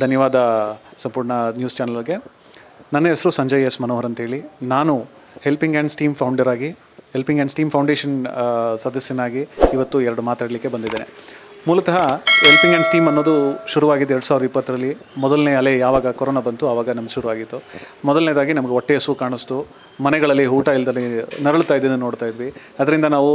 ಧನ್ಯವಾದ ಸಂಪೂರ್ಣ ನ್ಯೂಸ್ ಚಾನಲ್ಗೆ ನನ್ನ ಹೆಸರು ಸಂಜಯ್ ಎಸ್ ಮನೋಹರ್ ಅಂತೇಳಿ ನಾನು ಹೆಲ್ಪಿಂಗ್ ಆ್ಯಂಡ್ ಸ್ಟೀಮ್ ಫೌಂಡರ್ ಆಗಿ ಹೆಲ್ಪಿಂಗ್ ಆ್ಯಂಡ್ ಸ್ಟೀಮ್ ಫೌಂಡೇಶನ್ ಆ, ಸದಸ್ಯನಾಗಿ ಇವತ್ತು ಎರಡು ಮಾತಾಡಲಿಕ್ಕೆ ಬಂದಿದ್ದೇನೆ ಮೂಲತಃ ಹೆಲ್ಪಿಂಗ್ ಆ್ಯಂಡ್ ಸ್ಟೀಮ್ ಅನ್ನೋದು ಶುರುವಾಗಿದ್ದು ಎರಡು ಸಾವಿರದ ಇಪ್ಪತ್ತರಲ್ಲಿ ಮೊದಲನೇ ಅಲೆ ಯಾವಾಗ ಕೊರೋನಾ ಬಂತು ಆವಾಗ ನಮ್ಗೆ ಶುರುವಾಗಿತ್ತು ಮೊದಲನೇದಾಗಿ ನಮಗೆ ಹೊಟ್ಟೆ ಹಸು ಕಾಣಿಸ್ತು ಮನೆಗಳಲ್ಲಿ ಊಟ ಇಲ್ದಲ್ಲಿ ನರಳ್ತಾ ಇದ್ದನ್ನು ನೋಡ್ತಾ ಇದ್ವಿ ಅದರಿಂದ ನಾವು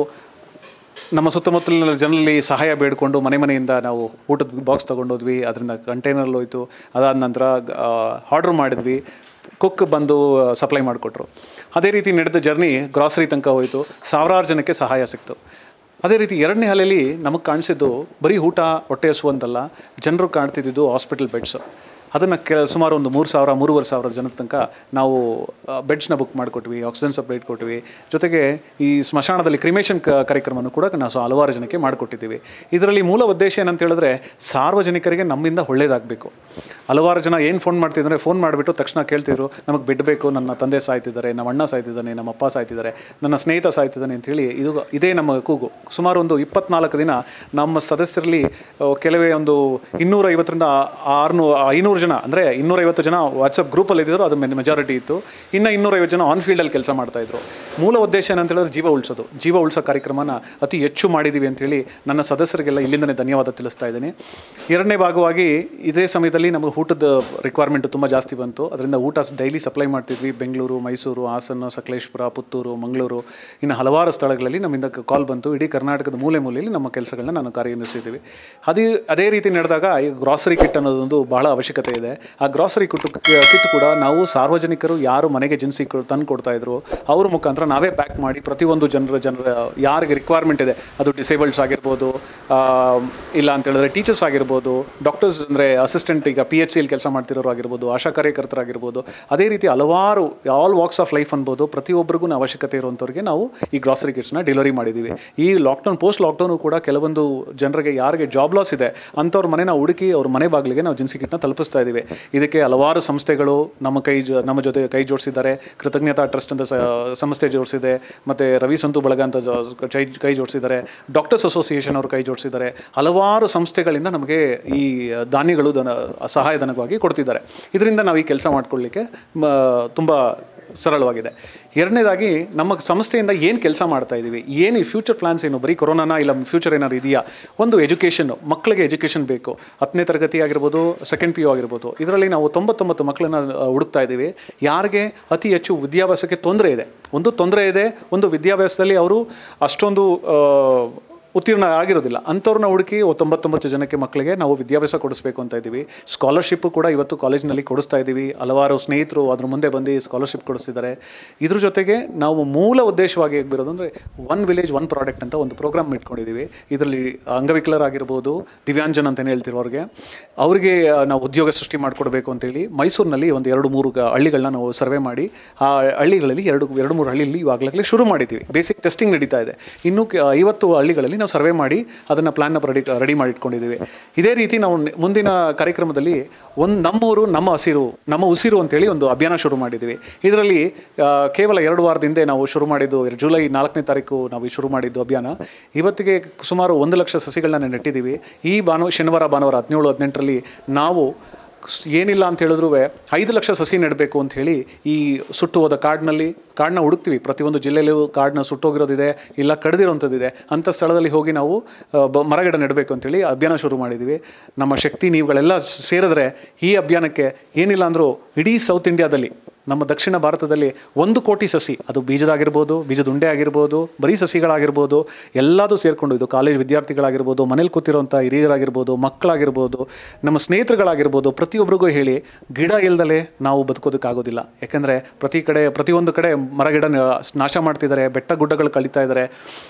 ನಮ್ಮ ಸುತ್ತಮುತ್ತಲಿನ ಜನರಲ್ಲಿ ಸಹಾಯ ಬೇಡಿಕೊಂಡು ಮನೆ ಮನೆಯಿಂದ ನಾವು ಊಟದ ಬಾಕ್ಸ್ ತೊಗೊಂಡೋದ್ವಿ ಅದರಿಂದ ಕಂಟೈನರ್ ಹೋಯ್ತು ಅದಾದ ನಂತರ ಆರ್ಡ್ರ್ ಮಾಡಿದ್ವಿ ಕುಕ್ ಬಂದು ಸಪ್ಲೈ ಮಾಡಿಕೊಟ್ರು ಅದೇ ರೀತಿ ನಡೆದ ಜರ್ನಿ ಗ್ರಾಸರಿ ತನಕ ಹೋಯಿತು ಸಾವಿರಾರು ಜನಕ್ಕೆ ಸಹಾಯ ಸಿಕ್ತು ಅದೇ ರೀತಿ ಎರಡನೇ ಅಲೆಯಲ್ಲಿ ನಮಗೆ ಕಾಣಿಸಿದ್ದು ಬರೀ ಊಟ ಹೊಟ್ಟೆ ಹಸು ಅಂತಲ್ಲ ಜನರು ಕಾಣ್ತಿದ್ದು ಹಾಸ್ಪಿಟಲ್ ಬೆಡ್ಸು ಅದನ್ನು ಕೆ ಸುಮಾರು ಒಂದು ಮೂರು ಸಾವಿರ ಮೂರುವರೆ ಸಾವಿರ ಜನದ ತನಕ ನಾವು ಬೆಡ್ಸ್ನ ಬುಕ್ ಮಾಡಿಕೊಟ್ವಿ ಆಕ್ಸಿಜನ್ ಸಪ್ಲೈಟ್ ಕೊಟ್ವಿ ಜೊತೆಗೆ ಈ ಸ್ಮಶಾನದಲ್ಲಿ ಕ್ರಿಮೇಷನ್ ಕ ಕಾರ್ಯಕ್ರಮವನ್ನು ಕೂಡ ನಾವು ಸೊ ಹಲವಾರು ಜನಕ್ಕೆ ಮಾಡಿಕೊಟ್ಟಿದ್ದೀವಿ ಇದರಲ್ಲಿ ಮೂಲ ಉದ್ದೇಶ ಏನಂತ ಹೇಳಿದ್ರೆ ಸಾರ್ವಜನಿಕರಿಗೆ ನಮ್ಮಿಂದ ಒಳ್ಳೇದಾಗಬೇಕು ಹಲವಾರು ಜನ ಏನು ಫೋನ್ ಮಾಡ್ತಿದ್ದಾರೆ ಫೋನ್ ಮಾಡಿಬಿಟ್ಟು ತಕ್ಷಣ ಕೇಳ್ತಿದ್ರು ನಮಗೆ ಬೆಡ್ ಬೇಕು ನನ್ನ ತಂದೆ ಸಾಯ್ತಿದ್ದಾರೆ ನಮ್ಮ ಅಣ್ಣ ಸಾಯ್ತಿದ್ದಾನೆ ನಮ್ಮ ಅಪ್ಪ ಸಾಯ್ತಿದ್ದಾರೆ ನನ್ನ ಸ್ನೇಹಿತ ಸಾಯ್ತಿದ್ದಾನೆ ಅಂತೇಳಿ ಇದು ಇದೇ ನಮ್ಮ ಕೂಗು ಸುಮಾರು ಒಂದು ಇಪ್ಪತ್ನಾಲ್ಕು ದಿನ ನಮ್ಮ ಸದಸ್ಯರಲ್ಲಿ ಆ, ಕೆಲವೇ ಒಂದು ಇನ್ನೂರೈವತ್ತರಿಂದ ಆರುನೂ ಐನೂರು ಜನ ಅಂದರೆ ಇನ್ನೂರೈವತ್ತು ಜನ ವಾಟ್ಸಪ್ ಗ್ರೂಪಲ್ಲಿ ಇದ್ದರು ಅದು ಮೆಜಾರಿಟಿ ಇತ್ತು ಇನ್ನು ಇನ್ನೂರೈವತ್ತು ಜನ ಆನ್ ಫೀಲ್ಡಲ್ಲಿ ಕೆಲಸ ಮಾಡ್ತಾಯಿದ್ರು ಮೂಲ ಉದ್ದೇಶ ಏನಂತ ಹೇಳಿದ್ರೆ ಜೀವ ಉಳಿಸೋದು ಜೀವ ಉಳಿಸೋ ಕಾರ್ಯಕ್ರಮನ ಅತಿ ಹೆಚ್ಚು ಮಾಡಿದ್ದೀವಿ ಅಂತೇಳಿ ನನ್ನ ಸದಸ್ಯರಿಗೆಲ್ಲ ಇಲ್ಲಿಂದನೇ ಧನ್ಯವಾದ ತಿಳಿಸ್ತಾ ಇದ್ದೀನಿ ಎರಡನೇ ಭಾಗವಾಗಿ ಇದೇ ಸಮಯದಲ್ಲಿ ನಮಗೆ ಊಟದ ರಿಕ್ವೈರ್ಮೆಂಟ್ ತುಂಬ ಜಾಸ್ತಿ ಬಂತು ಅದರಿಂದ ಊಟ ಡೈಲಿ ಸಪ್ಲೈ ಮಾಡ್ತಿದ್ವಿ ಬೆಂಗಳೂರು ಮೈಸೂರು ಹಾಸನ ಸಕಲೇಶ್ಪುರ ಪುತ್ತೂರು ಮಂಗಳೂರು ಇನ್ನು ಹಲವಾರು ಸ್ಥಳಗಳಲ್ಲಿ ನಮ್ಮಿಂದ ಕಾಲ್ ಬಂತು ಇಡೀ ಕರ್ನಾಟಕದ ಮೂಲೆ ಮೂಲೆಯಲ್ಲಿ ನಮ್ಮ ಕೆಲಸಗಳನ್ನ ನಾನು ಕಾರ್ಯನಿರ್ವಹಿಸಿದ್ದೀವಿ ಅದೇ ಅದೇ ರೀತಿ ನಡೆದಾಗ ಈ ಗ್ರಾಸರಿ ಕಿಟ್ ಅನ್ನೋದೊಂದು ಬಹಳ ಅವಶ್ಯಕತೆ ಇದೆ ಆ ಗ್ರಾಸರಿ ಕಿಟ್ ಕಿಟ್ ಕೂಡ ನಾವು ಸಾರ್ವಜನಿಕರು ಯಾರು ಮನೆಗೆ ಜನಿಸಿ ತಂದು ಕೊಡ್ತಾ ಇದ್ರು ಅವ್ರ ಮುಖಾಂತರ ನಾವೇ ಪ್ಯಾಕ್ ಮಾಡಿ ಪ್ರತಿಯೊಂದು ಜನರ ಜನರ ಯಾರಿಗೆ ರಿಕ್ವೈರ್ಮೆಂಟ್ ಇದೆ ಅದು ಡಿಸೇಬಲ್ಡ್ಸ್ ಆಗಿರ್ಬೋದು ಆ, ಇಲ್ಲ ಅಂತ ಹೇಳಿದ್ರೆ ಟೀಚರ್ಸ್ ಆಗಿರ್ಬೋದು ಡಾಕ್ಟರ್ಸ್ ಅಂದರೆ ಅಸಿಸ್ಟೆಂಟ್ ಈಗ ಪಿ ಎಚ್ ಸಿಯಲ್ಲಿ ಕೆಲಸ ಮಾಡ್ತಿರೋರು ಆಗಿರ್ಬೋದು ಆಶಾ ಕಾರ್ಯಕರ್ತರಾಗಿರ್ಬೋದು ಅದೇ ರೀತಿ ಹಲವಾರು ಆಲ್ ವಾಕ್ಸ್ ಆಫ್ ಲೈಫ್ ಅನ್ಬೋದು ಪ್ರತಿಯೊಬ್ಬರಿಗೂ ಅವಶ್ಯಕತೆ ಇರುವಂಥವ್ರಿಗೆ ನಾವು ಈ ಗ್ರಾಸರಿ ಕಿಟ್ಸ್ನ ಡೆಲಿವರಿ ಮಾಡಿದ್ದೀವಿ ಈ ಲಾಕ್ಡೌನ್ ಪೋಸ್ಟ್ ಲಾಕ್ಡೌನು ಕೂಡ ಕೆಲವೊಂದು ಜನರಿಗೆ ಯಾರಿಗೆ ಜಾಬ್ ಲಾಸ್ ಇದೆ ಅಂಥವ್ರ ಮನೆನ ಹುಡುಕಿ ಅವ್ರ ಮನೆ ಬಾಗಿಲಿಗೆ ನಾವು ಜಿನ್ಸಿ ಕಿಟ್ನ ತಲುಪಿಸ್ತಾ ಇದ್ದೀವಿ ಇದಕ್ಕೆ ಹಲವಾರು ಸಂಸ್ಥೆಗಳು ನಮ್ಮ ಕೈ ಜೊ- ನಮ್ಮ ಜೊತೆ ಕೈ ಜೋಡಿಸಿದ್ದಾರೆ ಕೃತಜ್ಞತಾ ಟ್ರಸ್ಟ್ ಅಂತ ಸ- ಸಂಸ್ಥೆ ಜೋಡಿಸಿದೆ ಮತ್ತು ರವಿ ಸಂತು ಬಳಗ ಅಂತ ಜೊ- ಕೈ ಕೈ ಜೋಡಿಸಿದ್ದಾರೆ ಡಾಕ್ಟರ್ಸ್ ಅಸೋಸಿಯೇಷನ್ ಅವರು ಕೈ ಜೋಡಿಸಿದ್ದಾರೆ ಹಲವಾರು ಸಂಸ್ಥೆಗಳಿಂದ ನಮಗೆ ಈ ಧಾನ್ಯಗಳು ದನ ಸಹಾಯಧನವಾಗಿ ಕೊಡ್ತಿದ್ದಾರೆ ಇದರಿಂದ ನಾವು ಈ ಕೆಲಸ ಮಾಡ್ಕೊಳ್ಳಿಕ್ಕೆ ತುಂಬ ಸರಳವಾಗಿದೆ ಎರಡನೇದಾಗಿ ನಮ್ಮ ಸಂಸ್ಥೆಯಿಂದ ಏನು ಕೆಲಸ ಮಾಡ್ತಾ ಇದ್ದೀವಿ ಏನು ಈ ಫ್ಯೂಚರ್ ಪ್ಲಾನ್ಸ್ ಏನು ಬರೀ ಕೊರೋನಾನ ಇಲ್ಲ ಫ್ಯೂಚರ್ ಏನಾದ್ರು ಇದೆಯಾ ಒಂದು ಎಜುಕೇಷನ್ನು ಮಕ್ಕಳಿಗೆ ಎಜುಕೇಷನ್ ಬೇಕು ಹತ್ತನೇ ತರಗತಿ ಆಗಿರ್ಬೋದು ಸೆಕೆಂಡ್ ಪಿ ಯು ಆಗಿರ್ಬೋದು ಇದರಲ್ಲಿ ನಾವು ತೊಂಬತ್ತೊಂಬತ್ತು ಮಕ್ಕಳನ್ನ ಆ, ಹುಡುಕ್ತಾ ಇದ್ದೀವಿ ಯಾರಿಗೆ ಅತಿ ಹೆಚ್ಚು ವಿದ್ಯಾಭ್ಯಾಸಕ್ಕೆ ತೊಂದರೆ ಇದೆ ಒಂದು ತೊಂದರೆ ಇದೆ ಒಂದು ವಿದ್ಯಾಭ್ಯಾಸದಲ್ಲಿ ಅವರು ಅಷ್ಟೊಂದು ಆ, ಉತ್ತೀರ್ಣ ಆಗಿರೋದಿಲ್ಲ ಅಂಥವ್ರನ್ನ ಹುಡುಕಿ ತೊಂಬತ್ತೊಂಬತ್ತು ಜನಕ್ಕೆ ಮಕ್ಕಳಿಗೆ ನಾವು ವಿದ್ಯಾಭ್ಯಾಸ ಕೊಡಿಸ್ಬೇಕು ಅಂತ ಇದ್ದೀವಿ ಸ್ಕಾಲರ್ಶಿಪ್ಪು ಕೂಡ ಇವತ್ತು ಕಾಲೇಜಿನಲ್ಲಿ ಕೊಡಿಸ್ತಾ ಇದ್ದೀವಿ ಹಲವಾರು ಸ್ನೇಹಿತರು ಅದ್ರ ಮುಂದೆ ಬಂದು ಸ್ಕಾಲರ್ಶಿಪ್ ಕೊಡಿಸ್ತಿದ್ದಾರೆ ಇದ್ರ ಜೊತೆಗೆ ನಾವು ಮೂಲ ಉದ್ದೇಶವಾಗಿ ಬರೋದು ಅಂದರೆ ಒನ್ ವಿಲೇಜ್ ಒನ್ ಪ್ರಾಡಕ್ಟ್ ಅಂತ ಒಂದು ಪ್ರೋಗ್ರಾಮ್ ಇಟ್ಕೊಂಡಿದ್ದೀವಿ ಇದರಲ್ಲಿ ಅಂಗವಿಕಲರಾಗಿರ್ಬೋದು ದಿವ್ಯಾಂಜನ್ ಅಂತಲೇ ಹೇಳ್ತಿರೋರಿಗೆ ಅವರಿಗೆ ನಾವು ಉದ್ಯೋಗ ಸೃಷ್ಟಿ ಮಾಡಿಕೊಡ್ಬೇಕು ಅಂತೇಳಿ ಮೈಸೂರಿನಲ್ಲಿ ಒಂದು ಎರಡು ಮೂರು ಗ- ಹಳ್ಳಿಗಳನ್ನ ನಾವು ಸರ್ವೆ ಮಾಡಿ ಆ ಹಳ್ಳಿಗಳಲ್ಲಿ ಎರಡು ಎರಡು ಮೂರು ಹಳ್ಳಿಯಲ್ಲಿ ಇವಾಗಲೇ ಶುರು ಮಾಡಿದ್ದೀವಿ ಬೇಸಿಕ್ ಟೆಸ್ಟಿಂಗ್ ನಡೀತಾ ಇದೆ ಇನ್ನೂ ಕೆ- ಐವತ್ತು ಹಳ್ಳಿಗಳಲ್ಲಿ ನಾವು ಸರ್ವೆ ಮಾಡಿ ಅದನ್ನು ಪ್ಲ್ಯಾನ್ನ ರೆಡಿ ರೆಡಿ ಮಾಡಿ ಇಟ್ಕೊಂಡಿದ್ದೀವಿ ಇದೇ ರೀತಿ ನಾವು ನೆ- ಮುಂದಿನ ಕಾರ್ಯಕ್ರಮದಲ್ಲಿ ಒಂದು ನಮ್ಮೂರು ನಮ್ಮ ಹಸಿರು ನಮ್ಮ ಉಸಿರು ಅಂತೇಳಿ ಒಂದು ಅಭಿಯಾನ ಶುರು ಮಾಡಿದ್ದೀವಿ ಇದರಲ್ಲಿ ಆ, ಕೇವಲ ಎರಡು ವಾರದ ಹಿಂದೆ ನಾವು ಶುರು ಮಾಡಿದ್ದು ಜುಲೈ ನಾಲ್ಕನೇ ತಾರೀಕು ನಾವು ಈ ಶುರು ಮಾಡಿದ್ದು ಅಭಿಯಾನ ಇವತ್ತಿಗೆ ಸುಮಾರು ಒಂದು ಲಕ್ಷ ಸಸಿಗಳನ್ನ ನೆಟ್ಟಿದ್ದೀವಿ ಈ ಭಾನು ಶನಿವಾರ ಭಾನುವಾರ ಹದಿನೇಳು ಹದಿನೆಂಟರಲ್ಲಿ ನಾವು ಸ್- ಏನಿಲ್ಲ ಅಂತ ಹೇಳಿದ್ರು ಐದು ಲಕ್ಷ ಸಸಿ ನೆಡಬೇಕು ಅಂತ ಹೇಳಿ ಈ ಸುಟ್ಟು ಹೋದ ಕಾಡಿನಲ್ಲಿ ಕಾಡನ್ನ ಹುಡುಕ್ತೀವಿ ಪ್ರತಿಯೊಂದು ಜಿಲ್ಲೆಯಲ್ಲೂ ಕಾಡನ್ನ ಸುಟ್ಟೋಗಿರೋದಿದೆ ಇಲ್ಲ ಕಡ್ದಿರೋಂಥದ್ದಿದೆ ಅಂಥ ಸ್ಥಳದಲ್ಲಿ ಹೋಗಿ ನಾವು ಆ, ಬ ಮರಗಿಡ ನೆಡಬೇಕು ಅಂತೇಳಿ ಅಭಿಯಾನ ಶುರು ಮಾಡಿದ್ದೀವಿ ನಮ್ಮ ಶಕ್ತಿ ನೀವುಗಳೆಲ್ಲ ಸೇರಿದ್ರೆ ಈ ಅಭಿಯಾನಕ್ಕೆ ಏನಿಲ್ಲ ಅಂದರೂ ಇಡೀ ಸೌತ್ ಇಂಡಿಯಾದಲ್ಲಿ ನಮ್ಮ ದಕ್ಷಿಣ ಭಾರತದಲ್ಲಿ ಒಂದು ಕೋಟಿ ಸಸಿ ಅದು ಬೀಜದಾಗಿರ್ಬೋದು ಬೀಜದ ಉಂಡೆ ಆಗಿರ್ಬೋದು ಬರೀ ಸಸಿಗಳಾಗಿರ್ಬೋದು ಎಲ್ಲದೂ ಸೇರಿಕೊಂಡು ಇದು ಕಾಲೇಜ್ ವಿದ್ಯಾರ್ಥಿಗಳಾಗಿರ್ಬೋದು ಮನೇಲಿ ಕೂತಿರೋಂಥ ಹಿರಿಯರಾಗಿರ್ಬೋದು ಮಕ್ಕಳಾಗಿರ್ಬೋದು ನಮ್ಮ ಸ್ನೇಹಿತರುಗಳಾಗಿರ್ಬೋದು ಪ್ರತಿಯೊಬ್ಬರಿಗೂ ಹೇಳಿ ಗಿಡ ಇಲ್ದಲೇ ನಾವು ಬದುಕೋದಕ್ಕಾಗೋದಿಲ್ಲ ಯಾಕೆಂದರೆ ಪ್ರತಿ ಕಡೆ ಪ್ರತಿಯೊಂದು ಕಡೆ ಮರಗಿಡ ನ- ನಾಶ ಮಾಡ್ತಿದ್ದಾರೆ ಬೆಟ್ಟ ಗುಡ್ಡಗಳು ಕಳೀತಾ ಇದ್ದಾರೆ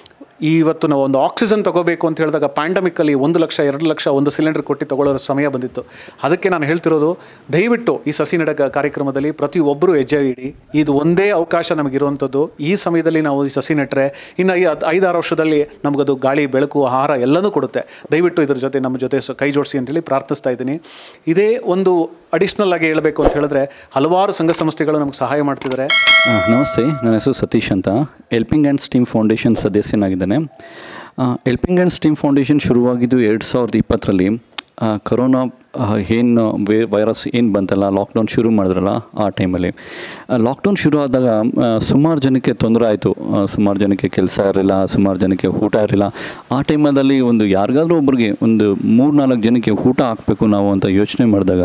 ಇವತ್ತು ನಾವು ಒಂದು ಆಕ್ಸಿಜನ್ ತಗೋಬೇಕು ಅಂತ ಹೇಳಿದಾಗ ಪ್ಯಾಂಡಮಿಕ್ಕಲ್ಲಿ ಒಂದು ಲಕ್ಷ ಎರಡು ಲಕ್ಷ ಒಂದು ಸಿಲಿಂಡರ್ ಕೊಟ್ಟು ತಗೊಳ್ಳೋ ಸಮಯ ಬಂದಿತ್ತು ಅದಕ್ಕೆ ನಾನು ಹೇಳ್ತಿರೋದು ದಯವಿಟ್ಟು ಈ ಸಸಿ ನೆಡ ಕಾರ್ಯಕ್ರಮದಲ್ಲಿ ಪ್ರತಿಯೊಬ್ಬರು ಹೆಜ್ಜೆ ಇಡಿ ಇದು ಒಂದೇ ಅವಕಾಶ ನಮಗಿರುವಂಥದ್ದು ಈ ಸಮಯದಲ್ಲಿ ನಾವು ಈ ಸಸಿ ನೆಟ್ಟರೆ ಇನ್ನು ಈ ಹದ್- ಐದಾರು ವರ್ಷದಲ್ಲಿ ನಮಗದು ಗಾಳಿ ಬೆಳಕು ಆಹಾರ ಎಲ್ಲನೂ ಕೊಡುತ್ತೆ ದಯವಿಟ್ಟು ಇದ್ರ ಜೊತೆ ನಮ್ಮ ಜೊತೆ ಸ- ಕೈ ಜೋಡಿಸಿ ಅಂತೇಳಿ ಪ್ರಾರ್ಥಿಸ್ತಾ ಇದ್ದೀನಿ ಇದೇ ಒಂದು ಅಡಿಷ್ನಲ್ ಆಗಿ ಹೇಳಬೇಕು ಅಂತ ಹೇಳಿದ್ರೆ ಹಲವಾರು ಸಂಘ ಸಂಸ್ಥೆಗಳು ನಮಗೆ ಸಹಾಯ ಮಾಡ್ತಿದ್ದಾರೆ ಆ, ನಮಸ್ತೆ ನನ್ನ ಹೆಸರು ಸತೀಶ್ ಅಂತ ಹೆಲ್ಪಿಂಗ್ ಆ್ಯಂಡ್ ಸ್ಟೀಮ್ ಫೌಂಡೇಶನ್ ಸದಸ್ಯನಾಗಿದ್ದೇನೆ ಹೆಲ್ಪಿಂಗ್ ಆ್ಯಂಡ್ ಸ್ಟೀಮ್ ಫೌಂಡೇಶನ್ ಶುರುವಾಗಿದ್ದು ಎರಡು ಸಾವಿರದ ಇಪ್ಪತ್ತರಲ್ಲಿ ಕರೋನಾ ಏನು ವೈರಸ್ ಏನು ಬಂತಲ್ಲ ಲಾಕ್ಡೌನ್ ಶುರು ಮಾಡಿದ್ರಲ್ಲ ಆ ಟೈಮಲ್ಲಿ ಲಾಕ್ಡೌನ್ ಶುರು ಆದಾಗ ಸುಮಾರು ಜನಕ್ಕೆ ತೊಂದರೆ ಆಯಿತು ಸುಮಾರು ಜನಕ್ಕೆ ಕೆಲಸ ಇರಲಿಲ್ಲ ಸುಮಾರು ಜನಕ್ಕೆ ಊಟ ಇರಲಿಲ್ಲ ಆ ಟೈಮಲ್ಲಿ ಒಂದು ಯಾರಿಗಾದ್ರೂ ಒಬ್ರಿಗೆ ಒಂದು ಮೂರು ನಾಲ್ಕು ಜನಕ್ಕೆ ಊಟ ಹಾಕಬೇಕು ನಾವು ಅಂತ ಯೋಚನೆ ಮಾಡಿದಾಗ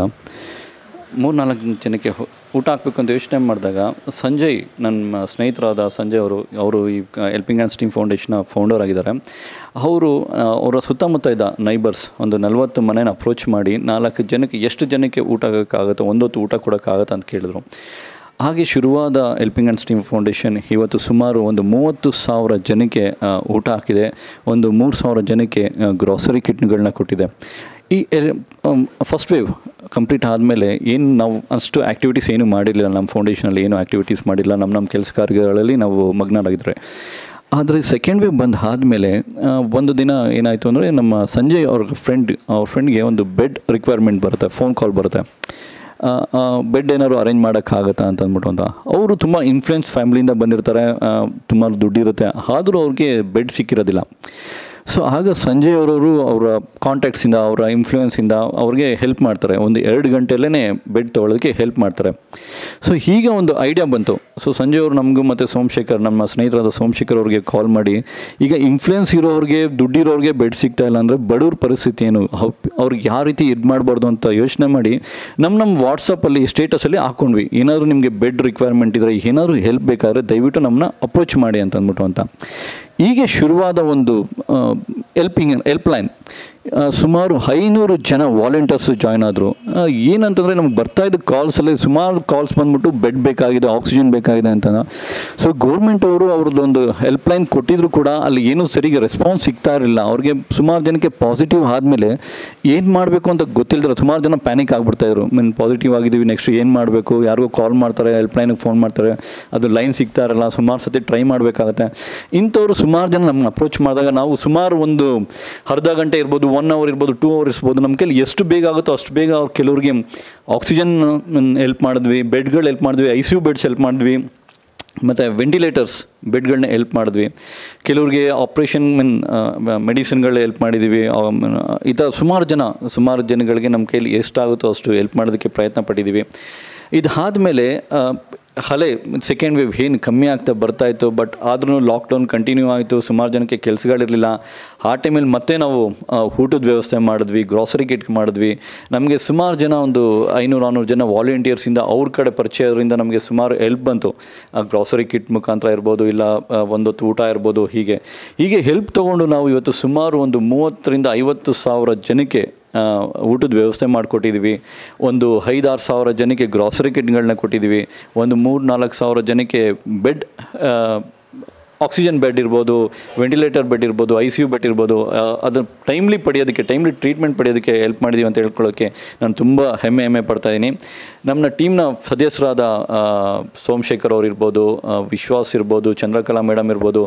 ಮೂರು ನಾಲ್ಕು ಜನಕ್ಕೆ ಹೊ- ಊಟ ಹಾಕ್ಬೇಕು ಅಂತ ಯೋಚನೆ ಮಾಡಿದಾಗ ಸಂಜಯ್ ನನ್ನ ಸ್ನೇಹಿತರಾದ ಸಂಜಯ್ ಅವರು ಅವರು ಈ ಹೆಲ್ಪಿಂಗ್ ಆ್ಯಂಡ್ ಸ್ಟೀಮ್ ಫೌಂಡೇಶನ್ನ ಫೌಂಡರ್ ಆಗಿದ್ದಾರೆ ಅವರು ಆ, ಅವರ ಸುತ್ತಮುತ್ತ ಇದ್ದ ನೈಬರ್ಸ್ ಒಂದು ನಲವತ್ತು ಮನೇನ ಅಪ್ರೋಚ್ ಮಾಡಿ ನಾಲ್ಕು ಜನಕ್ಕೆ ಎಷ್ಟು ಜನಕ್ಕೆ ಊಟ ಆಗೋಕ್ಕಾಗುತ್ತೆ ಒಂದೊತ್ತು ಊಟ ಕೊಡೋಕ್ಕಾಗತ್ತೆ ಅಂತ ಕೇಳಿದ್ರು ಹಾಗೆ ಶುರುವಾದ ಹೆಲ್ಪಿಂಗ್ ಆ್ಯಂಡ್ ಸ್ಟೀಮ್ ಫೌಂಡೇಶನ್ ಇವತ್ತು ಸುಮಾರು ಒಂದು ಮೂವತ್ತು ಸಾವಿರ ಜನಕ್ಕೆ ಆ, ಊಟ ಹಾಕಿದೆ ಒಂದು ಮೂರು ಸಾವಿರ ಜನಕ್ಕೆ ಗ್ರಾಸರಿ ಕಿಟ್ಗಳನ್ನ ಕೊಟ್ಟಿದೆ ಈ ಫಸ್ಟ್ ವೇವ್ ಕಂಪ್ಲೀಟ್ ಆದಮೇಲೆ ಏನು ನಾವು ಅಷ್ಟು ಆ್ಯಕ್ಟಿವಿಟೀಸ್ ಏನು ಮಾಡಿರಲಿಲ್ಲ ನಮ್ಮ ಫೌಂಡೇಶನಲ್ಲಿ ಏನು ಆ್ಯಕ್ಟಿವಿಟೀಸ್ ಮಾಡಿಲ್ಲ ನಮ್ಮ ನಮ್ಮ ಕೆಲಸ ಕಾರ್ಯಗಳಲ್ಲಿ ನಾವು ಮಗ್ನರಾಗಿದ್ದರೆ ಆದರೆ ಸೆಕೆಂಡ್ ವೇವ್ ಬಂದು ಆದಮೇಲೆ ಒಂದು ದಿನ ಏನಾಯಿತು ಅಂದರೆ ನಮ್ಮ ಸಂಜಯ್ ಅವ್ರ ಫ್ರೆಂಡ್ ಅವ್ರ ಫ್ರೆಂಡ್ಗೆ ಒಂದು ಬೆಡ್ ರಿಕ್ವೈರ್ಮೆಂಟ್ ಬರುತ್ತೆ ಫೋನ್ ಕಾಲ್ ಬರುತ್ತೆ ಬೆಡ್ ಏನಾದ್ರು ಅರೇಂಜ್ ಮಾಡೋಕ್ಕಾಗತ್ತಾ ಅಂತ ಅಂದ್ಬಿಟ್ಟು ಅಂತ ಅವರು ತುಂಬ ಇನ್ಫ್ಲುಯೆನ್ಸ್ ಫ್ಯಾಮ್ಲಿಯಿಂದ ಬಂದಿರ್ತಾರೆ ತುಂಬ ದುಡ್ಡಿರುತ್ತೆ ಆದರೂ ಅವ್ರಿಗೆ ಬೆಡ್ ಸಿಕ್ಕಿರೋದಿಲ್ಲ ಸೊ ಆಗ ಸಂಜಯ್ ಅವರವರು ಅವರ ಕಾಂಟ್ಯಾಕ್ಟ್ಸಿಂದ ಅವರ ಇನ್ಫ್ಲೂಯೆನ್ಸಿಂದ ಅವ್ರಿಗೆ ಹೆಲ್ಪ್ ಮಾಡ್ತಾರೆ ಒಂದು ಎರಡು ಗಂಟೆಯಲ್ಲೇ ಬೆಡ್ ತೊಗೊಳೋದಕ್ಕೆ ಹೆಲ್ಪ್ ಮಾಡ್ತಾರೆ ಸೊ ಹೀಗೆ ಒಂದು ಐಡಿಯಾ ಬಂತು ಸೊ ಸಂಜಯ್ ಅವರು ನಮಗೂ ಮತ್ತು ಸೋಮಶೇಖರ್ ನಮ್ಮ ಸ್ನೇಹಿತರಾದ ಸೋಮಶೇಖರ್ ಅವ್ರಿಗೆ ಕಾಲ್ ಮಾಡಿ ಈಗ ಇನ್ಫ್ಲೂಯೆನ್ಸ್ ಇರೋರಿಗೆ ದುಡ್ಡಿರೋರಿಗೆ ಬೆಡ್ ಸಿಗ್ತಾ ಇಲ್ಲ ಅಂದರೆ ಬಡವ್ರ ಪರಿಸ್ಥಿತಿ ಏನು ಹೌ- ಅವ್ರಿಗೆ ಯಾವ ರೀತಿ ಇದು ಮಾಡಬಾರ್ದು ಅಂತ ಯೋಚನೆ ಮಾಡಿ ನಮ್ಮ ನಮ್ಮ ವಾಟ್ಸಪ್ಪಲ್ಲಿ ಸ್ಟೇಟಸಲ್ಲಿ ಹಾಕ್ಕೊಂಡ್ವಿ ಏನಾದರೂ ನಿಮಗೆ ಬೆಡ್ ರಿಕ್ವೈರ್ಮೆಂಟ್ ಇದ್ದರೆ ಏನಾದರೂ ಹೆಲ್ಪ್ ಬೇಕಾದ್ರೆ ದಯವಿಟ್ಟು ನಮ್ಮನ್ನ ಅಪ್ರೋಚ್ ಮಾಡಿ ಅಂತ ಅಂದ್ಬಿಟ್ಟು ಅಂತ ಹೀಗೆ ಶುರುವಾದ ಒಂದು ಹೆಲ್ಪಿಂಗ್ ಹೆಲ್ಪ್ಲೈನ್ ಸುಮಾರು ಐನೂರು ಜನ ವಾಲಂಟಿಯರ್ಸ್ ಜಾಯ್ನ್ ಆದರು ಏನಂತಂದರೆ ನಮ್ಗೆ ಬರ್ತಾ ಇದ್ದ ಕಾಲ್ಸಲ್ಲಿ ಸುಮಾರು ಕಾಲ್ಸ್ ಬಂದ್ಬಿಟ್ಟು ಬೆಡ್ ಬೇಕಾಗಿದೆ ಆಕ್ಸಿಜನ್ ಬೇಕಾಗಿದೆ ಅಂತ ಸೊ ಗೌರ್ಮೆಂಟ್ ಅವರು ಅವ್ರದ್ದೊಂದು ಹೆಲ್ಪ್ಲೈನ್ ಕೊಟ್ಟಿದ್ರು ಕೂಡ ಅಲ್ಲಿ ಏನೂ ಸರಿಗೆ ರೆಸ್ಪಾನ್ಸ್ ಸಿಗ್ತಾ ಇರಲಿಲ್ಲ ಅವ್ರಿಗೆ ಸುಮಾರು ಜನಕ್ಕೆ ಪಾಸಿಟಿವ್ ಆದಮೇಲೆ ಏನು ಮಾಡಬೇಕು ಅಂತ ಗೊತ್ತಿಲ್ಲದ್ರೆ ಸುಮಾರು ಜನ ಪ್ಯಾನಿಕ್ ಆಗ್ಬಿಡ್ತಾ ಇದ್ರು ಮೀನ್ ಪಾಸಿಟಿವ್ ಆಗಿದ್ದೀವಿ ನೆಕ್ಸ್ಟ್ ಏನು ಮಾಡಬೇಕು ಯಾರಿಗೋ ಕಾಲ್ ಮಾಡ್ತಾರೆ ಹೆಲ್ಪ್ಲೈನಿಗೆ ಫೋನ್ ಮಾಡ್ತಾರೆ ಅದು ಲೈನ್ ಸಿಗ್ತಾ ಇರಲ್ಲ ಸುಮಾರು ಸತಿ ಟ್ರೈ ಮಾಡಬೇಕಾಗತ್ತೆ ಇಂಥವ್ರು ಸುಮಾರು ಜನ ನಮ್ಮನ್ನ ಅಪ್ರೋಚ್ ಮಾಡಿದಾಗ ನಾವು ಸುಮಾರು ಒಂದು ಅರ್ಧ ಗಂಟೆ ಇರ್ಬೋದು ಒನ್ ಅವರ್ ಇರ್ಬೋದು ಟೂ ಅವರ್ ಇರ್ಬೋದು ನಮ್ಮ ಕೈಲಿ ಎಷ್ಟು ಬೇಗ ಆಗುತ್ತೋ ಅಷ್ಟು ಬೇಗ ಅವ್ರು ಕೆಲವ್ರಿಗೆ ಆಕ್ಸಿಜನ್ ಹೆಲ್ಪ್ ಮಾಡಿದ್ವಿ ಬೆಡ್ಗಳು ಹೆಲ್ಪ್ ಮಾಡಿದ್ವಿ I C U beds help ಮಾಡಿದ್ವಿ ಮತ್ತು ವೆಂಟಿಲೇಟರ್ಸ್ ಬೆಡ್ಗಳನ್ನ ಹೆಲ್ಪ್ ಮಾಡಿದ್ವಿ ಕೆಲವ್ರಿಗೆ ಆಪ್ರೇಷನ್ ಮೀನ್ ಮೆಡಿಸಿನ್ಗಳು ಹೆಲ್ಪ್ ಮಾಡಿದ್ದೀವಿ ಆ, ಮ್, ಈ ಥರ ಸುಮಾರು ಜನ ಸುಮಾರು ಜನಗಳಿಗೆ ನಮ್ಮ ಕೈಲಿ ಎಷ್ಟಾಗುತ್ತೋ ಅಷ್ಟು ಹೆಲ್ಪ್ ಮಾಡೋದಕ್ಕೆ ಪ್ರಯತ್ನ ಪಟ್ಟಿದ್ದೀವಿ ಇದಾದಮೇಲೆ ಹಲೆ ಸೆಕೆಂಡ್ ವೇವ್ ಏನು ಕಮ್ಮಿ ಆಗ್ತಾ ಬರ್ತಾ ಇತ್ತು ಬಟ್ ಆದ್ರೂ ಲಾಕ್ಡೌನ್ ಕಂಟಿನ್ಯೂ ಆಯಿತು ಸುಮಾರು ಜನಕ್ಕೆ ಕೆಲಸಗಳಿರಲಿಲ್ಲ ಆ ಟೈಮಲ್ಲಿ ಮತ್ತೆ ನಾವು ಆ, ಊಟದ ವ್ಯವಸ್ಥೆ ಮಾಡಿದ್ವಿ ಗ್ರಾಸರಿ ಕಿಟ್ ಮಾಡಿದ್ವಿ ನಮಗೆ ಸುಮಾರು ಜನ ಒಂದು ಐನೂರು ನಾನ್ನೂರು ಜನ ವಾಲಂಟಿಯರ್ಸಿಂದ ಅವ್ರ ಕಡೆ ಪರಿಚಯ ಇರೋದ್ರಿಂದ ನಮಗೆ ಸುಮಾರು ಹೆಲ್ಪ್ ಬಂತು ಗ್ರಾಸರಿ ಕಿಟ್ ಮುಖಾಂತರ ಇರ್ಬೋದು ಇಲ್ಲ ಆ, ಒಂದೊತ್ತು ಊಟ ಇರ್ಬೋದು ಹೀಗೆ ಹೀಗೆ ಹೆಲ್ಪ್ ತೊಗೊಂಡು ನಾವು ಇವತ್ತು ಸುಮಾರು ಒಂದು ಮೂವತ್ತರಿಂದ ಐವತ್ತು ಸಾವಿರ ಜನಕ್ಕೆ ಆ, ಊಟದ ವ್ಯವಸ್ಥೆ ಮಾಡಿಕೊಟ್ಟಿದ್ದೀವಿ ಒಂದು ಐದಾರು ಸಾವಿರ ಜನಕ್ಕೆ ಗ್ರಾಸರಿ ಕಿಟ್ಗಳನ್ನ ಕೊಟ್ಟಿದ್ದೀವಿ ಒಂದು ಮೂರು ನಾಲ್ಕು ಸಾವಿರ ಜನಕ್ಕೆ ಬೆಡ್ ಆಕ್ಸಿಜನ್ ಬೆಡ್ ಇರ್ಬೋದು ವೆಂಟಿಲೇಟರ್ ಬೆಡ್ ಇರ್ಬೋದು ಐ ಸಿ ಯು ಬೆಡ್ ಇರ್ಬೋದು ಆ, ಅದು ಟೈಮ್ಲಿ ಪಡೆಯೋದಕ್ಕೆ ಟೈಮ್ಲಿ ಟ್ರೀಟ್ಮೆಂಟ್ ಪಡೆಯೋದಕ್ಕೆ ಹೆಲ್ಪ್ ಮಾಡಿದ್ದೀವಿ ಅಂತ ಹೇಳ್ಕೊಳ್ಳೋಕ್ಕೆ ನಾನು ತುಂಬ ಹೆಮ್ಮೆ ಹೆಮ್ಮೆ ಪಡ್ತಾ ಇದ್ದೀನಿ ನಮ್ಮ ಟೀಮ್ನ ಸದಸ್ಯರಾದ ಆ, ಸೋಮಶೇಖರ್ ಅವ್ರು ಇರ್ಬೋದು ಆ, ವಿಶ್ವಾಸ್ ಇರ್ಬೋದು ಚಂದ್ರಕಲಾ ಮೇಡಮ್ ಇರ್ಬೋದು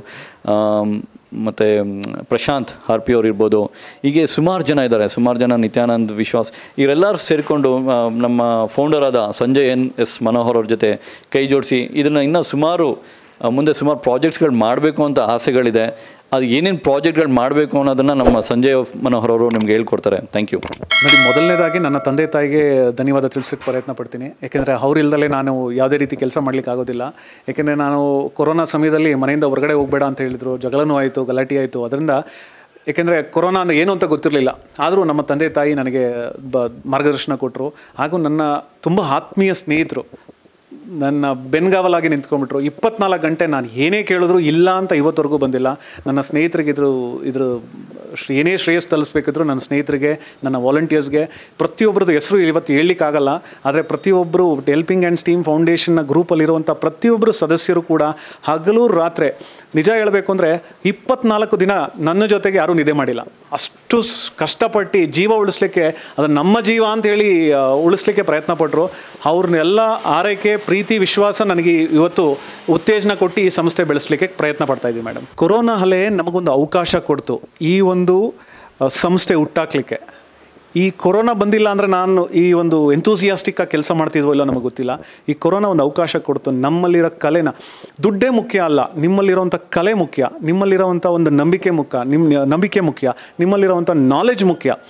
ಮತ್ತು ಪ್ರಶಾಂತ್ ಆರ್ ಪಿ ಅವ್ರು ಇರ್ಬೋದು ಹೀಗೆ ಸುಮಾರು ಜನ ಇದ್ದಾರೆ ಸುಮಾರು ಜನ ನಿತ್ಯಾನಂದ್ ವಿಶ್ವಾಸ್ ಇವರೆಲ್ಲರೂ ಸೇರಿಕೊಂಡು ನಮ್ಮ ಫೌಂಡರ್ ಆದ ಸಂಜಯ್ ಎನ್ ಎಸ್ ಮನೋಹರ್ ಅವ್ರ ಜೊತೆ ಕೈ ಜೋಡಿಸಿ ಇದನ್ನು ಇನ್ನೂ ಸುಮಾರು ಆ, ಮುಂದೆ ಸುಮಾರು ಪ್ರಾಜೆಕ್ಟ್ಸ್ಗಳು ಮಾಡಬೇಕು ಅಂತ ಆಸೆಗಳಿದೆ ಅದು ಏನೇನು ಪ್ರಾಜೆಕ್ಟ್ಗಳು ಮಾಡಬೇಕು ಅನ್ನೋದನ್ನು ನಮ್ಮ ಸಂಜಯ್ ಮನೋಹರ್ ಅವರು ನಿಮ್ಗೆ ಹೇಳ್ಕೊಡ್ತಾರೆ ಥ್ಯಾಂಕ್ ಯು ನೋಡಿ ಮೊದಲನೇದಾಗಿ ನನ್ನ ತಂದೆ ತಾಯಿಗೆ ಧನ್ಯವಾದ ತಿಳಿಸೋಕ್ಕೆ ಪ್ರಯತ್ನ ಪಡ್ತೀನಿ ಯಾಕೆಂದರೆ ಅವರಿಲ್ದಲೇ ನಾನು ಯಾವುದೇ ರೀತಿ ಕೆಲಸ ಮಾಡ್ಲಿಕ್ಕೆ ಆಗೋದಿಲ್ಲ ಯಾಕೆಂದರೆ ನಾನು ಕೊರೋನಾ ಸಮಯದಲ್ಲಿ ಮನೆಯಿಂದ ಹೊರಗಡೆ ಹೋಗಬೇಡ ಅಂತ ಹೇಳಿದರು ಜಗಳನೂ ಆಯಿತು ಗಲಾಟೆ ಆಯಿತು ಅದರಿಂದ ಏಕೆಂದರೆ ಕೊರೋನಾ ಅಂದರೆ ಏನು ಅಂತ ಗೊತ್ತಿರಲಿಲ್ಲ ಆದರೂ ನಮ್ಮ ತಂದೆ ತಾಯಿ ನನಗೆ ಬ ಮಾರ್ಗದರ್ಶನ ಕೊಟ್ಟರು ಹಾಗೂ ನನ್ನ ತುಂಬ ಆತ್ಮೀಯ ಸ್ನೇಹಿತರು ನನ್ನ ಬೆನ್ಗಾವಲಾಗಿ ನಿಂತ್ಕೊಂಡ್ಬಿಟ್ರು ಇಪ್ಪತ್ನಾಲ್ಕು ಗಂಟೆ ನಾನು ಏನೇ ಕೇಳಿದ್ರು ಇಲ್ಲ ಅಂತ ಇವತ್ತವರೆಗೂ ಬಂದಿಲ್ಲ ನನ್ನ ಸ್ನೇಹಿತರಿಗೆ ಇದ್ರ ಇದ್ರ ಶ್ರೇ- ಏನೇ ಶ್ರೇಯಸ್ ತಲುಪಿಸ್ಬೇಕಿದ್ರು ನನ್ನ ಸ್ನೇಹಿತರಿಗೆ ನನ್ನ ವಾಲಂಟಿಯರ್ಸ್ಗೆ ಪ್ರತಿಯೊಬ್ಬರದ್ದು ಹೆಸರು ಇವತ್ತು ಹೇಳಲಿಕ್ಕಾಗಲ್ಲ ಆದರೆ ಪ್ರತಿಯೊಬ್ಬರು ಹೆಲ್ಪಿಂಗ್ ಆ್ಯಂಡ್ ಸ್ಟೀಮ್ ಫೌಂಡೇಶನ್ನ ಗ್ರೂಪಲ್ಲಿರುವಂಥ ಪ್ರತಿಯೊಬ್ಬರು ಸದಸ್ಯರು ಕೂಡ ಹಗಲು ರಾತ್ರಿ ನಿಜ ಹೇಳಬೇಕು ಅಂದರೆ ಇಪ್ಪತ್ನಾಲ್ಕು ದಿನ ನನ್ನ ಜೊತೆಗೆ ಯಾರೂ ನಿದ್ದೆ ಮಾಡಿಲ್ಲ ಅಷ್ಟು ಸ್- ಕಷ್ಟಪಟ್ಟು ಜೀವ ಉಳಿಸ್ಲಿಕ್ಕೆ ಅದು ನಮ್ಮ ಜೀವ ಅಂತ ಹೇಳಿ ಆ, ಉಳಿಸ್ಲಿಕ್ಕೆ ಪ್ರಯತ್ನ ಪಟ್ಟರು ಅವ್ರನ್ನೆಲ್ಲ ಆರೈಕೆ ಪ್ರೀತಿ ವಿಶ್ವಾಸ ನನಗೆ ಇವತ್ತು ಉತ್ತೇಜನ ಕೊಟ್ಟು ಈ ಸಂಸ್ಥೆ ಬೆಳೆಸಲಿಕ್ಕೆ ಪ್ರಯತ್ನ ಪಡ್ತಾ ಇದ್ದೀವಿ ಮೇಡಮ್ ಕೊರೋನಾ ಅಲೆ ನಮಗೊಂದು ಅವಕಾಶ ಕೊಡ್ತು ಈ ಒಂದು ಆ, ಸಂಸ್ಥೆ ಹುಟ್ಟಾಕ್ಲಿಕ್ಕೆ ಈ ಕೊರೋನಾ ಬಂದಿಲ್ಲ ಅಂದರೆ ನಾನು ಈ ಒಂದು ಎಂತೂಸಿಯಾಸ್ಟಿಕ್ ಆಗಿ ಕೆಲಸ ಮಾಡ್ತಿದ್ವೋ ಇಲ್ಲ ನಮಗೆ ಗೊತ್ತಿಲ್ಲ ಈ ಕೊರೋನಾ ಒಂದು ಅವಕಾಶ ಕೊಡ್ತು ನಮ್ಮಲ್ಲಿರೋ ಕಲೆನ ದುಡ್ಡೇ ಮುಖ್ಯ ಅಲ್ಲ ನಿಮ್ಮಲ್ಲಿರೋವಂಥ ಕಲೆ ಮುಖ್ಯ ನಿಮ್ಮಲ್ಲಿರೋವಂಥ ಒಂದು ನಂಬಿಕೆ ಮುಖ್ಯ ನಿಮ್ಮ ನಂಬಿಕೆ ಮುಖ್ಯ ನಿಮ್ಮಲ್ಲಿರೋವಂಥ ನಾಲೆಜ್ ಮುಖ್ಯ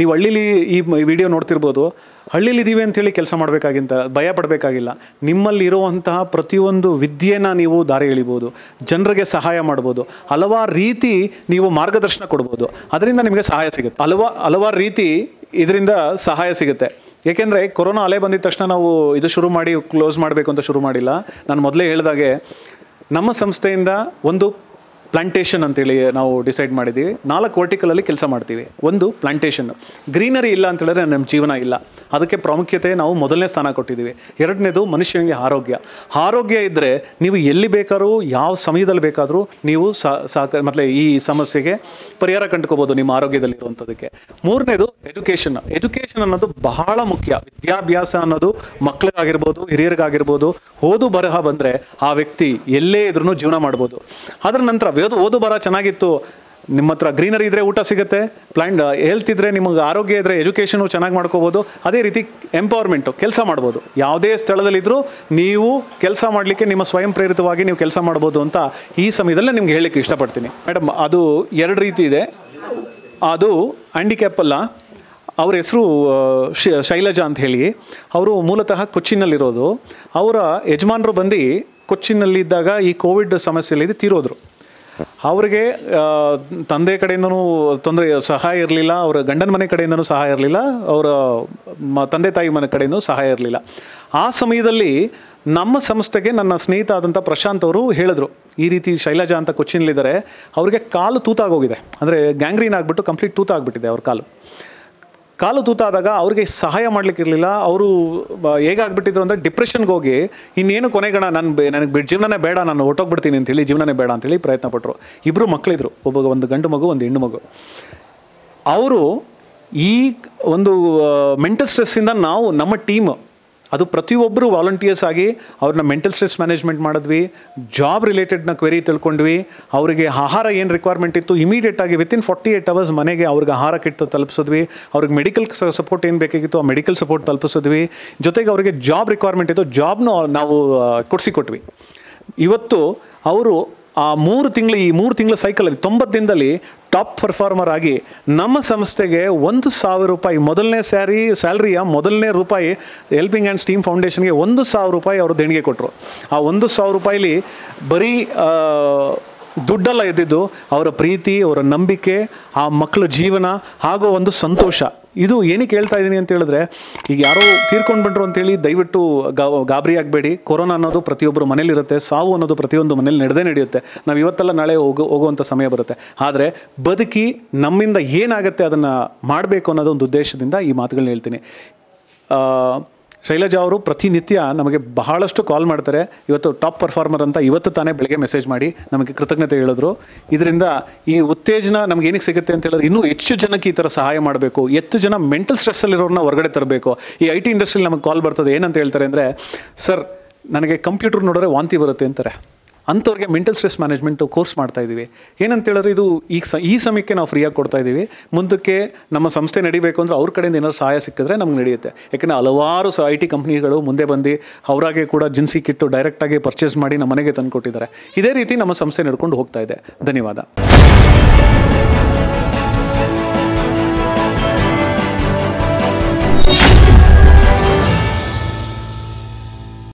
ನೀವು ಹಳ್ಳಿಲಿ ಈ ವಿಡಿಯೋ ನೋಡ್ತಿರ್ಬೋದು ಹಳ್ಳಿಲಿದ್ದೀವಿ ಅಂತೇಳಿ ಕೆಲಸ ಮಾಡಬೇಕಾಗಿಂತ ಭಯ ಪಡಬೇಕಾಗಿಲ್ಲ ನಿಮ್ಮಲ್ಲಿ ಇರುವಂತಹ ಪ್ರತಿಯೊಂದು ವಿದ್ಯೆನ ನೀವು ದಾರಿ ಎಳಿಬೋದು ಜನರಿಗೆ ಸಹಾಯ ಮಾಡ್ಬೋದು ಹಲವಾರು ರೀತಿ ನೀವು ಮಾರ್ಗದರ್ಶನ ಕೊಡ್ಬೋದು ಅದರಿಂದ ನಿಮಗೆ ಸಹಾಯ ಸಿಗುತ್ತೆ ಹಲವಾ ಹಲವಾರು ರೀತಿ ಇದರಿಂದ ಸಹಾಯ ಸಿಗುತ್ತೆ ಏಕೆಂದರೆ ಕೊರೋನಾ ಅಲೆ ಬಂದಿದ ತಕ್ಷಣ ನಾವು ಇದು ಶುರು ಮಾಡಿ ಕ್ಲೋಸ್ ಮಾಡಬೇಕು ಅಂತ ಶುರು ಮಾಡಿಲ್ಲ ನಾನು ಮೊದಲೇ ಹೇಳಿದಾಗೆ ನಮ್ಮ ಸಂಸ್ಥೆಯಿಂದ ಒಂದು ಪ್ಲಾಂಟೇಶನ್ ಅಂತೇಳಿ ನಾವು ಡಿಸೈಡ್ ಮಾಡಿದ್ದೀವಿ ನಾಲ್ಕು ವರ್ಟಿಕಲಲ್ಲಿ ಕೆಲಸ ಮಾಡ್ತೀವಿ ಒಂದು ಪ್ಲಾಂಟೇಶನ್ ಗ್ರೀನರಿ ಇಲ್ಲ ಅಂತ ಹೇಳಿದ್ರೆ ನಮ್ಮ ಜೀವನ ಇಲ್ಲ ಅದಕ್ಕೆ ಪ್ರಾಮುಖ್ಯತೆ ನಾವು ಮೊದಲನೇ ಸ್ಥಾನ ಕೊಟ್ಟಿದ್ದೀವಿ ಎರಡನೇದು ಮನುಷ್ಯನಿಗೆ ಆರೋಗ್ಯ ಆರೋಗ್ಯ ಇದ್ದರೆ ನೀವು ಎಲ್ಲಿ ಬೇಕಾದ್ರೂ ಯಾವ ಸಮಯದಲ್ಲಿ ಬೇಕಾದರೂ ನೀವು ಸಾಕ ಮತ್ತೆ ಈ ಸಮಸ್ಯೆಗೆ ಪರಿಹಾರ ಕಂಡುಕೋಬೋದು ನಿಮ್ಮ ಆರೋಗ್ಯದಲ್ಲಿರುವಂಥದ್ದಕ್ಕೆ ಮೂರನೇದು ಎಜುಕೇಷನ್ ಎಜುಕೇಷನ್ ಅನ್ನೋದು ಬಹಳ ಮುಖ್ಯ ವಿದ್ಯಾಭ್ಯಾಸ ಅನ್ನೋದು ಮಕ್ಕಳಿಗಾಗಿರ್ಬೋದು ಹಿರಿಯರಿಗಾಗಿರ್ಬೋದು ಓದು ಬರಹ ಬಂದರೆ ಆ ವ್ಯಕ್ತಿ ಎಲ್ಲೇ ಇದ್ರೂ ಜೀವನ ಮಾಡ್ಬೋದು ಅದರ ನಂತರ ಓದು ಓದು ಬರಹ ಚೆನ್ನಾಗಿತ್ತು ನಿಮ್ಮ ಹತ್ರ ಗ್ರೀನರಿ ಇದ್ದರೆ ಊಟ ಸಿಗುತ್ತೆ ಪ್ಲಾಂಟ್ ಹೆಲ್ತ್ ಇದ್ದರೆ ನಿಮಗೆ ಆರೋಗ್ಯ ಇದ್ದರೆ ಎಜುಕೇಷನು ಚೆನ್ನಾಗಿ ಮಾಡ್ಕೋಬೋದು ಅದೇ ರೀತಿ ಎಂಪವರ್ಮೆಂಟು ಕೆಲಸ ಮಾಡ್ಬೋದು ಯಾವುದೇ ಸ್ಥಳದಲ್ಲಿದ್ದರೂ ನೀವು ಕೆಲಸ ಮಾಡಲಿಕ್ಕೆ ನಿಮ್ಮ ಸ್ವಯಂ ಪ್ರೇರಿತವಾಗಿ ನೀವು ಕೆಲಸ ಮಾಡ್ಬೋದು ಅಂತ ಈ ಸಮಯದಲ್ಲೇ ನಿಮ್ಗೆ ಹೇಳಲಿಕ್ಕೆ ಇಷ್ಟಪಡ್ತೀನಿ ಮೇಡಮ್ ಅದು ಎರಡು ರೀತಿ ಇದೆ ಅದು ಹ್ಯಾಂಡಿಕ್ಯಾಪ್ ಅಲ್ಲ ಅವ್ರ ಹೆಸರು ಶೈಲಜಾ ಅಂತ ಹೇಳಿ ಅವರು ಮೂಲತಃ ಕೊಚ್ಚಿನಲ್ಲಿರೋದು ಅವರ ಯಜಮಾನರು ಬಂದು ಕೊಚ್ಚಿನಲ್ಲಿದ್ದಾಗ ಈ ಕೋವಿಡ್ ಸಮಸ್ಯೆಯಲ್ಲಿ ತೀರೋದ್ರು ಅವರಿಗೆ ಆ, ತಂದೆ ಕಡೆಯಿಂದನೂ ತೊಂದರೆ ಸಹಾಯ ಇರಲಿಲ್ಲ ಅವರ ಗಂಡನ ಮನೆ ಕಡೆಯಿಂದನೂ ಸಹಾಯ ಇರಲಿಲ್ಲ ಅವರ ಮ ತಂದೆ ತಾಯಿ ಮನೆ ಕಡೆಯಿಂದ ಸಹಾಯ ಇರಲಿಲ್ಲ ಆ ಸಮಯದಲ್ಲಿ ನಮ್ಮ ಸಂಸ್ಥೆಗೆ ನನ್ನ ಸ್ನೇಹಿತ ಆದಂಥ ಪ್ರಶಾಂತ್ ಅವರು ಹೇಳಿದ್ರು ಈ ರೀತಿ ಶೈಲಜಾ ಅಂತ ಕೊಚ್ಚಿನಲ್ಲಿದ್ದಾರೆ ಅವರಿಗೆ ಕಾಲು ತೂತಾಗೋಗಿದೆ ಅಂದರೆ ಗ್ಯಾಂಗ್ರೀನ್ ಆಗಿಬಿಟ್ಟು ಕಂಪ್ಲೀಟ್ ತೂತಾಗ್ಬಿಟ್ಟಿದೆ ಅವ್ರ ಕಾಲು ಕಾಲು ತೂತಾದಾಗ ಅವ್ರಿಗೆ ಸಹಾಯ ಮಾಡ್ಲಿಕ್ಕೆ ಇರಲಿಲ್ಲ ಅವರು ಹೇಗಾಗ್ಬಿಟ್ಟಿದ್ರು ಅಂದರೆ ಡಿಪ್ರೆಷನ್ಗೆ ಹೋಗಿ ಇನ್ನೇನು ಕೊನೆಗಣ ನಾನು ಬೆ ನನಗೆ ಬಿಡ್ ಜೀವನನೇ ಬೇಡ ನಾನು ಹೊಟ್ಟೋಗ್ಬಿಡ್ತೀನಿ ಅಂತೇಳಿ ಜೀವನನೇ ಬೇಡ ಅಂತೇಳಿ ಪ್ರಯತ್ನ ಪಟ್ಟರು ಇಬ್ಬರು ಮಕ್ಕಳಿದ್ರು ಒಬ್ಬ ಒಂದು ಗಂಡು ಮಗು ಒಂದು ಹೆಣ್ಣು ಮಗು ಅವರು ಈ ಒಂದು ಮೆಂಟಲ್ ಸ್ಟ್ರೆಸ್ಸಿಂದ ನಾವು ನಮ್ಮ ಟೀಮ್ ಅದು ಪ್ರತಿಯೊಬ್ಬರು ವಾಲಂಟಿಯರ್ಸ್ ಆಗಿ ಅವ್ರನ್ನ ಮೆಂಟಲ್ ಸ್ಟ್ರೆಸ್ ಮ್ಯಾನೇಜ್ಮೆಂಟ್ ಮಾಡಿದ್ವಿ ಜಾಬ್ ರಿಲೇಟೆಡ್ನ ಕ್ವೆರಿ ತಿಳ್ಕೊಂಡ್ವಿ ಅವರಿಗೆ ಆಹಾರ ಏನು ರಿಕ್ವೈರ್ಮೆಂಟ್ ಇತ್ತು ಇಮಿಡಿಯೇಟ್ ಆಗಿ ವಿತಿನ್ ಫಾರ್ಟಿ ಏಟ್ ಅವರ್ಸ್ ಮನೆಗೆ ಅವ್ರಿಗೆ ಆಹಾರ ಕಿಟ್ ತಲುಪಿಸಿದ್ವಿ ಅವ್ರಿಗೆ ಮೆಡಿಕಲ್ ಸಪೋರ್ಟ್ ಏನು ಬೇಕಾಗಿತ್ತು ಆ ಮೆಡಿಕಲ್ ಸಪೋರ್ಟ್ ತಲುಪಿಸಿದ್ವಿ ಜೊತೆಗೆ ಅವರಿಗೆ ಜಾಬ್ ರಿಕ್ವೈರ್ಮೆಂಟ್ ಇತ್ತು ಜಾಬ್ನು ನಾವು ಕೊಡಿಸಿಕೊಟ್ವಿ ಇವತ್ತು ಅವರು ಆ ಮೂರು ತಿಂಗಳು ಈ ಮೂರು ತಿಂಗಳ ಸೈಕಲಲ್ಲಿ ತೊಂಬತ್ತು ದಿನದಲ್ಲಿ ಟಾಪ್ ಪರ್ಫಾರ್ಮರ್ ಆಗಿ ನಮ್ಮ ಸಂಸ್ಥೆಗೆ ಒಂದು ಸಾವಿರ ರೂಪಾಯಿ ಮೊದಲನೇ ಸ್ಯಾರಿ ಸ್ಯಾಲ್ರಿಯ ಮೊದಲನೇ ರೂಪಾಯಿ ಹೆಲ್ಪಿಂಗ್ ಆ್ಯಂಡ್ ಸ್ಟೀಮ್ ಫೌಂಡೇಶನ್ಗೆ ಒಂದು ಸಾವಿರ ರೂಪಾಯಿ ಅವರು ದೇಣಿಗೆ ಕೊಟ್ಟರು ಆ ಒಂದು ಸಾವಿರ ರೂಪಾಯಿಲಿ ಬರೀ ಆ, ದುಡ್ಡೆಲ್ಲ ಇದ್ದಿದ್ದು ಅವರ ಪ್ರೀತಿ ಅವರ ನಂಬಿಕೆ ಆ ಮಕ್ಕಳ ಜೀವನ ಹಾಗೂ ಒಂದು ಸಂತೋಷ ಇದು ಏನಕ್ಕೆ ಹೇಳ್ತಾ ಇದ್ದೀನಿ ಅಂತ ಹೇಳಿದ್ರೆ ಈಗ ಯಾರೋ ತೀರ್ಕೊಂಡು ಬಂದರು ಅಂತೇಳಿ ದಯವಿಟ್ಟು ಗಾ ಗಾಬರಿ ಆಗಬೇಡಿ ಕೊರೋನಾ ಅನ್ನೋದು ಪ್ರತಿಯೊಬ್ಬರು ಮನೇಲಿರುತ್ತೆ ಸಾವು ಅನ್ನೋದು ಪ್ರತಿಯೊಂದು ಮನೇಲಿ ನಡೆದೇ ನಡೆಯುತ್ತೆ ನಾವು ಇವತ್ತೆಲ್ಲ ನಾಳೆ ಹೋಗೋ ಹೋಗುವಂಥ ಸಮಯ ಬರುತ್ತೆ ಆದರೆ ಬದುಕಿ ನಮ್ಮಿಂದ ಏನಾಗುತ್ತೆ ಅದನ್ನು ಮಾಡಬೇಕು ಅನ್ನೋದು ಒಂದು ಉದ್ದೇಶದಿಂದ ಈ ಮಾತುಗಳನ್ನ ಹೇಳ್ತೀನಿ ಆ, ಶೈಲಜಾ ಅವರು ಪ್ರತಿನಿತ್ಯ ನಮಗೆ ಬಹಳಷ್ಟು ಕಾಲ್ ಮಾಡ್ತಾರೆ ಇವತ್ತು ಟಾಪ್ ಪರ್ಫಾರ್ಮರ್ ಅಂತ ಇವತ್ತು ತಾನೇ ಬೆಳಗ್ಗೆ ಮೆಸೇಜ್ ಮಾಡಿ ನಮಗೆ ಕೃತಜ್ಞತೆ ಹೇಳಿದ್ರು ಇದರಿಂದ ಈ ಉತ್ತೇಜನ ನಮ್ಗೆ ಏನಕ್ಕೆ ಸಿಗುತ್ತೆ ಅಂತ ಹೇಳಿದ್ರೆ ಇನ್ನೂ ಹೆಚ್ಚು ಜನಕ್ಕೆ ಈ ಥರ ಸಹಾಯ ಮಾಡಬೇಕು ಹೆಚ್ಚು ಜನ ಮೆಂಟಲ್ ಸ್ಟ್ರೆಸ್ಸಲ್ಲಿರೋರನ್ನ ಹೊರಗಡೆ ತರಬೇಕು ಈ ಐ ಟಿ ಇಂಡಸ್ಟ್ರಿಲಿ ನಮಗೆ ಕಾಲ್ ಬರ್ತದೆ ಏನಂತ ಹೇಳ್ತಾರೆ ಅಂದರೆ ಸರ್ ನನಗೆ ಕಂಪ್ಯೂಟರ್ ನೋಡಿದ್ರೆ ವಾಂತಿ ಬರುತ್ತೆ ಅಂತಾರೆ ಅಂಥವ್ರಿಗೆ ಮೆಂಟಲ್ ಸ್ಟ್ರೆಸ್ ಮ್ಯಾನೇಜ್ಮೆಂಟು ಕೋರ್ಸ್ ಮಾಡ್ತಾ ಇದ್ದೀವಿ ಏನಂತ ಹೇಳಿದ್ರೆ ಇದು ಈಗ ಸ ಈ ಸಮಯಕ್ಕೆ ನಾವು ಫ್ರೀಯಾಗಿ ಕೊಡ್ತಾ ಇದ್ದೀವಿ ಮುಂದಕ್ಕೆ ನಮ್ಮ ಸಂಸ್ಥೆ ನಡಿಬೇಕು ಅಂದರೆ ಅವ್ರ ಕಡೆಯಿಂದ ಏನಾದ್ರು ಸಹಾಯ ಸಿಕ್ಕಿದ್ರೆ ನಮ್ಗೆ ನಡೆಯುತ್ತೆ ಯಾಕಂದರೆ ಹಲವಾರು ಸ ಐ ಟಿ ಕಂಪ್ನಿಗಳು ಮುಂದೆ ಬಂದು ಅವರಾಗೆ ಕೂಡ ಜಿನ್ಸಿ ಕಿಟ್ಟು ಡೈರೆಕ್ಟಾಗಿ ಪರ್ಚೇಸ್ ಮಾಡಿ ನಮ್ಮ ಮನೆಗೆ ತಂದುಕೊಟ್ಟಿದ್ದಾರೆ ಇದೇ ರೀತಿ ನಮ್ಮ ಸಂಸ್ಥೆ ನಡ್ಕೊಂಡು ಹೋಗ್ತಾ ಇದೆ ಧನ್ಯವಾದ